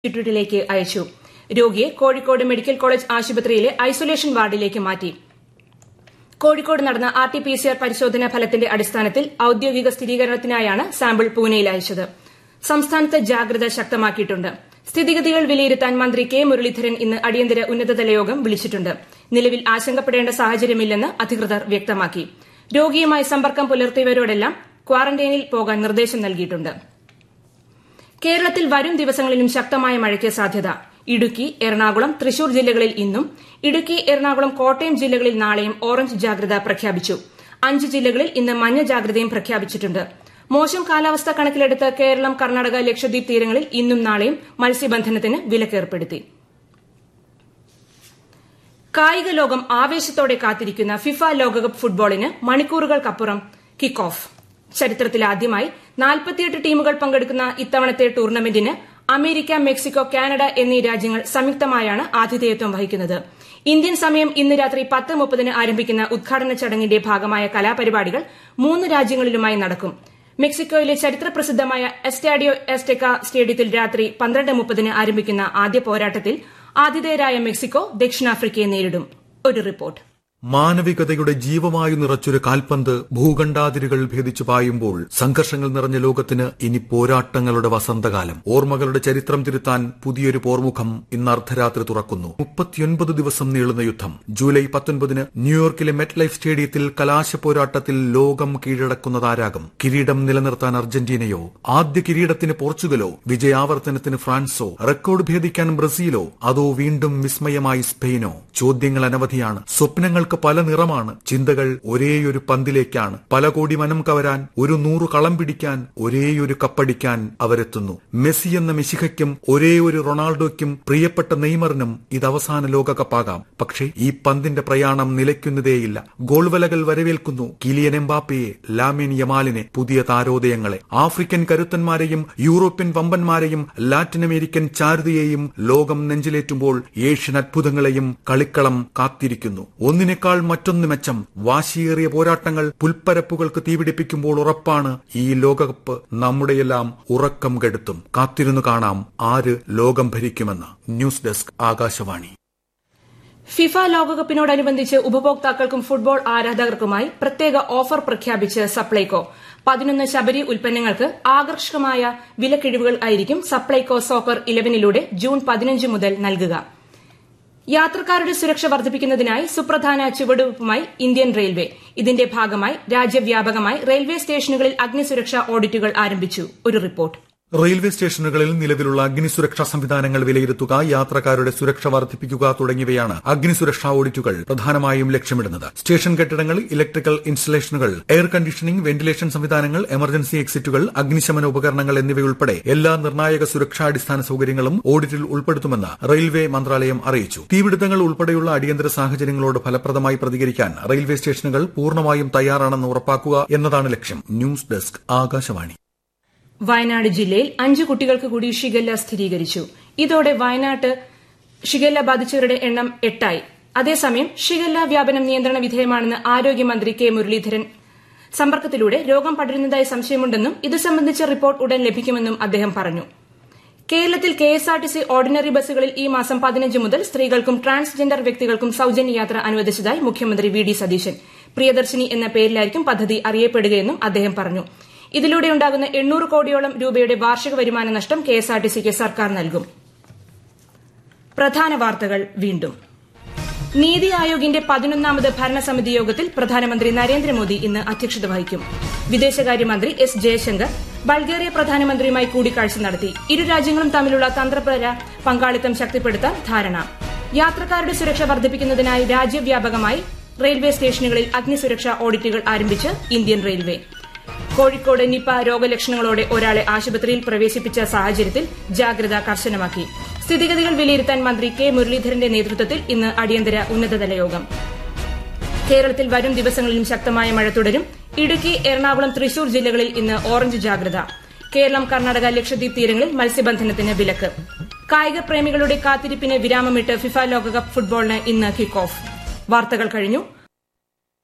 ഇൻസ്റ്റിറ്റ്യൂട്ടിലേക്ക് അയച്ചു രോഗിയെ Kozhikode medical college ആശുപത്രിയിലെ ഐസൊലേഷൻ വാർഡിലേക്ക് മാറ്റി കോഴിക്കോട് നടന്ന R T P C R പരിശോധനാ ഫലത്തിന്റെ അടിസ്ഥാനത്തിൽ ഔദ്യോഗിക സ്ഥിരീകരണത്തിനായാണ് സാമ്പിൾ പൂനെയിൽ അയച്ചത് സംസ്ഥാനത്ത് ജാഗ്രത ശക്തമാക്കിയിട്ടുണ്ട് സ്ഥിതിഗതികൾ വിലയിരുത്താൻ മന്ത്രി കെ മുരളീധരൻ ഇന്ന് അടിയന്തര ഉന്നതതല യോഗം വിളിച്ചിട്ടുണ്ട് നിലവിൽ ആശങ്കപ്പെടേണ്ട സാഹചര്യമില്ലെന്ന് അധികൃതർ വ്യക്തമാക്കി രോഗിയുമായി സമ്പർക്കം പുലർത്തിയവരോടെല്ലാം ക്വാറന്റൈനിൽ പോകാൻ നിർദ്ദേശം നൽകിയിട്ടുണ്ട് കേരളത്തിൽ വരും ദിവസങ്ങളിലും ശക്തമായ മഴയ്ക്ക് സാധ്യത ഇടുക്കി എറണാകുളം തൃശൂർ ജില്ലകളിൽ ഇന്നും ഇടുക്കി എറണാകുളം കോട്ടയം ജില്ലകളിൽ നാളെയും ഓറഞ്ച് ജാഗ്രത പ്രഖ്യാപിച്ചു അഞ്ച് ജില്ലകളിൽ ഇന്ന് മഞ്ഞ ജാഗ്രതയും പ്രഖ്യാപിച്ചിട്ടുണ്ട് മോശം കാലാവസ്ഥ കണക്കിലെടുത്ത് കേരളം കർണാടക ലക്ഷദ്വീപ് തീരങ്ങളിൽ ഇന്നും നാളെയും മത്സ്യബന്ധനത്തിന് വിലക്കേർപ്പെടുത്തി കായിക ലോകം ആവേശത്തോടെ കാത്തിരിക്കുന്ന ഫിഫ ലോകകപ്പ് ഫുട്ബോളിന് മണിക്കൂറുകൾക്കപ്പുറം കിക്ക് ഓഫ് ചരിത്രത്തിലാദ്യമായി നാൽപ്പത്തിയെട്ട് ടീമുകൾ പങ്കെടുക്കുന്ന ഇത്തവണത്തെ ടൂർണമെന്റിന് അമേരിക്ക മെക്സിക്കോ കാനഡ എന്നീ രാജ്യങ്ങൾ സംയുക്തമായാണ് ആതിഥേയത്വം വഹിക്കുന്നത് ഇന്ത്യൻ സമയം ഇന്ന് രാത്രി പത്ത് മുപ്പതിന് ആരംഭിക്കുന്ന ഉദ്ഘാടന ചടങ്ങിന്റെ ഭാഗമായ കലാപരിപാടികൾ മൂന്ന് രാജ്യങ്ങളിലുമായി നടക്കും മെക്സിക്കോയിലെ ചരിത്ര പ്രസിദ്ധമായ എസ്റ്റാഡിയോ എസ്റ്റെക്ക സ്റ്റേഡിയത്തിൽ രാത്രി പന്ത്രണ്ട് മുപ്പതിന് ആരംഭിക്കുന്ന ആദ്യ പോരാട്ടത്തിൽ ആതിഥേയരായ മെക്സിക്കോ ദക്ഷിണാഫ്രിക്കയെ നേരിടും ഒരു റിപ്പോർട്ട് മാനവികതയുടെ ജീവമായു നിറച്ചൊരു കാൽപന്ത് ഭൂഖണ്ഡാതിരുകൾ ഭേദിച്ചു പായുമ്പോൾ സംഘർഷങ്ങൾ നിറഞ്ഞ ലോകത്തിന് ഇനി പോരാട്ടങ്ങളുടെ വസന്തകാലം ഓർമ്മകളുടെ ചരിത്രം തിരുത്താൻ പുതിയൊരു പോർമുഖം ഇന്ന് അർദ്ധരാത്രി തുറക്കുന്നു മുപ്പത്തിയൊൻപത് ദിവസം നീളുന്ന യുദ്ധം ജൂലൈ പത്തൊൻപതിന് ന്യൂയോർക്കിലെ മെറ്റ് ലൈഫ് സ്റ്റേഡിയത്തിൽ കലാശ പോരാട്ടത്തിൽ ലോകം കീഴടക്കുന്നതാരാകും കിരീടം നിലനിർത്താൻ അർജന്റീനയോ ആദ്യ കിരീടത്തിന് പോർച്ചുഗലോ വിജയാവർത്തനത്തിന് ഫ്രാൻസോ റെക്കോർഡ് ഭേദിക്കാൻ ബ്രസീലോ അതോ വീണ്ടും വിസ്മയമായി സ്പെയിനോ ചോദ്യങ്ങൾ അനവധിയാണ് സ്വപ്നങ്ങൾക്ക് പല നിറമാണ് ചിന്തകൾ ഒരേയൊരു പന്തിലേക്കാണ് പല കോടി മനം കവരാൻ ഒരു നൂറു കളം പിടിക്കാൻ ഒരേയൊരു കപ്പടിക്കാൻ അവരെത്തുന്നു മെസ്സി എന്ന മെസ്സിഹയ്ക്കും ഒരേ ഒരു റൊണാൾഡോയ്ക്കും പ്രിയപ്പെട്ട നെയ്മറിനും ഇത് അവസാന ലോകകപ്പാകാം പക്ഷേ ഈ പന്തിന്റെ പ്രയാണം നിലയ്ക്കുന്നതേയില്ല ഗോൾവലകൾ വരവേൽക്കുന്നു കിലിയൻ എംബാപ്പയെ ലാമിൻ യമാലിനെ പുതിയ താരോദയങ്ങളെ ആഫ്രിക്കൻ കരുത്തന്മാരെയും യൂറോപ്യൻ വമ്പന്മാരെയും ലാറ്റിൻ അമേരിക്കൻ ചാരുതയെയും ലോകം നെഞ്ചിലേറ്റുമ്പോൾ ഏഷ്യൻ അത്ഭുതങ്ങളെയും കളിക്കളം കാത്തിരിക്കുന്നു ഒന്നിനേക്കാൾ മറ്റൊന്ന് മെച്ചം വാശിയേറിയ പോരാട്ടങ്ങൾ പുൽപ്പരപ്പുകൾക്ക് തീപിടിപ്പിക്കുമ്പോൾ ഉറപ്പാണ് ഈ ലോകകപ്പ് നമ്മുടെയെല്ലാം ഉറക്കം കെടുത്തും കാത്തിരുന്നു കാണാം ആര് ലോകം ഭരിക്കുമെന്ന് ന്യൂസ് ഡെസ്ക് ആകാശവാണി ഫിഫ ലോകകപ്പിനോടനുബന്ധിച്ച് ഉപഭോക്താക്കൾക്കും ഫുട്ബോൾ ആരാധകർക്കുമായി പ്രത്യേക ഓഫർ പ്രഖ്യാപിച്ച് സപ്ലൈകോ പതിനൊന്ന് ശബരി ഉൽപ്പന്നങ്ങൾക്ക് ആകർഷകമായ വിലക്കിഴിവുകൾ ആയിരിക്കും സപ്ലൈകോ സോക്കർ ഇലവനിലൂടെ ജൂൺ പതിനഞ്ച് മുതൽ നൽകുക യാത്രക്കാരുടെ സുരക്ഷ വർദ്ധിപ്പിക്കുന്നതിനായി സുപ്രധാന ചുവടുവയ്പുമായി ഇന്ത്യൻ റെയിൽവേ ഇതിന്റെ ഭാഗമായി രാജ്യവ്യാപകമായി റെയിൽവേ സ്റ്റേഷനുകളിൽ അഗ്നിസുരക്ഷാ ഓഡിറ്റുകൾ ആരംഭിച്ചു ഒരു റിപ്പോർട്ട് റെയിൽവേ സ്റ്റേഷനുകളിൽ നിലവിലുള്ള അഗ്നിസുരക്ഷാ സംവിധാനങ്ങൾ വിലയിരുത്തുക യാത്രക്കാരുടെ സുരക്ഷ വർദ്ധിപ്പിക്കുക തുടങ്ങിയവയാണ് അഗ്നിസുരക്ഷാ ഓഡിറ്റുകൾ പ്രധാനമായും ലക്ഷ്യമിടുന്നത് സ്റ്റേഷൻ കെട്ടിടങ്ങളിൽ ഇലക്ട്രിക്കൽ ഇൻസ്റ്റലേഷനുകൾ എയർ കണ്ടീഷനിംഗ് വെന്റിലേഷൻ സംവിധാനങ്ങൾ എമർജൻസി എക്സിറ്റുകൾ അഗ്നിശമന ഉപകരണങ്ങൾ എന്നിവയുൾപ്പെടെ എല്ലാ നിർണായക സുരക്ഷാ അടിസ്ഥാന സൌകര്യങ്ങളും ഓഡിറ്റിൽ ഉൾപ്പെടുത്തുമെന്ന് റെയിൽവേ മന്ത്രാലയം അറിയിച്ചു തീപിടുത്തങ്ങൾ ഉൾപ്പെടെയുള്ള അടിയന്തര സാഹചര്യങ്ങളോട് ഫലപ്രദമായി പ്രതികരിക്കാൻ റെയിൽവേ സ്റ്റേഷനുകൾ പൂർണ്ണമായും തയ്യാറാണെന്ന് ഉറപ്പാക്കുക എന്നതാണ് ലക്ഷ്യം ന്യൂസ് ഡെസ്ക് ആകാശവാണി വയനാട് ജില്ലയിൽ അഞ്ച് കുട്ടികൾക്ക് കൂടി ഷിഗല്ല സ്ഥിരീകരിച്ചു ഇതോടെ വയനാട്ട് ഷിഗല്ല ബാധിച്ചവരുടെ എണ്ണം എട്ടായി അതേസമയം ഷിഗല്ല വ്യാപനം നിയന്ത്രണ വിധേയമാണെന്ന് ആരോഗ്യമന്ത്രി കെ മുരളീധരൻ സമ്പർക്കത്തിലൂടെ രോഗം പടരുന്നതായി സംശയമുണ്ടെന്നും ഇത് സംബന്ധിച്ച റിപ്പോർട്ട് ഉടൻ ലഭിക്കുമെന്നും അദ്ദേഹം പറഞ്ഞു കേരളത്തിൽ കെഎസ്ആർടിസി ഓർഡിനറി ബസ്സുകളിൽ ഈ മാസം പതിനഞ്ച് മുതൽ സ്ത്രീകൾക്കും ട്രാൻസ്ജെൻഡർ വ്യക്തികൾക്കും സൌജന്യ യാത്ര അനുവദിച്ചതായി മുഖ്യമന്ത്രി വി ഡി സതീശൻ പ്രിയദർശിനി എന്ന പേരിലായിരിക്കും പദ്ധതി അറിയപ്പെടുകയെന്നും അദ്ദേഹം പറഞ്ഞു ഇതിലൂടെ ഉണ്ടാകുന്ന എണ്ണൂറ് കോടിയോളം രൂപയുടെ വാർഷിക വരുമാന നഷ്ടം കെഎസ്ആർടിസിക്ക് സർക്കാർ നൽകും പ്രധാന വാർത്തകൾ വീണ്ടും നീതി ആയോഗിന്റെ പതിനൊന്നാമത് ഭരണസമിതി യോഗത്തിൽ പ്രധാനമന്ത്രി നരേന്ദ്രമോദി ഇന്ന് അധ്യക്ഷത വഹിക്കും വിദേശകാര്യമന്ത്രി എസ് ജയശങ്കർ ബൾഗേറിയ പ്രധാനമന്ത്രിയുമായി കൂടിക്കാഴ്ച നടത്തി ഇരു രാജ്യങ്ങളും തമ്മിലുള്ള തന്ത്രപര പങ്കാളിത്തം ശക്തിപ്പെടുത്താൻ ധാരണ യാത്രക്കാരുടെ സുരക്ഷ വർദ്ധിപ്പിക്കുന്നതിനായി രാജ്യവ്യാപകമായി റെയിൽവേ സ്റ്റേഷനുകളിൽ അഗ്നിസുരക്ഷാ ഓഡിറ്റുകൾ ആരംഭിച്ച് ഇന്ത്യൻ റെയിൽവേ കോഴിക്കോട് നിപ രോഗലക്ഷണങ്ങളോടെ ഒരാളെ ആശുപത്രിയിൽ പ്രവേശിപ്പിച്ച സാഹചര്യത്തിൽ ജാഗ്രത കർശനമാക്കി സ്ഥിതിഗതികൾ വിലയിരുത്താൻ മന്ത്രി കെ മുരളീധരന്റെ നേതൃത്വത്തിൽ ഇന്ന് അടിയന്തര ഉന്നതതല യോഗം കേരളത്തിൽ വരും ദിവസങ്ങളിലും ശക്തമായ മഴ തുടരും ഇടുക്കി എറണാകുളം തൃശൂർ ജില്ലകളിൽ ഇന്ന് ഓറഞ്ച് ജാഗ്രത കേരളം കർണാടക ലക്ഷദ്വീപ് തീരങ്ങളിൽ മത്സ്യബന്ധനത്തിന് വിലക്ക് കായിക പ്രേമികളുടെ കാത്തിരിപ്പിന് വിരാമമിട്ട് ഫിഫ ലോകകപ്പ് ഫുട്ബോളിന് ഇന്ന് കിക്ക് ഓഫ് വാർത്തകൾ കഴിഞ്ഞു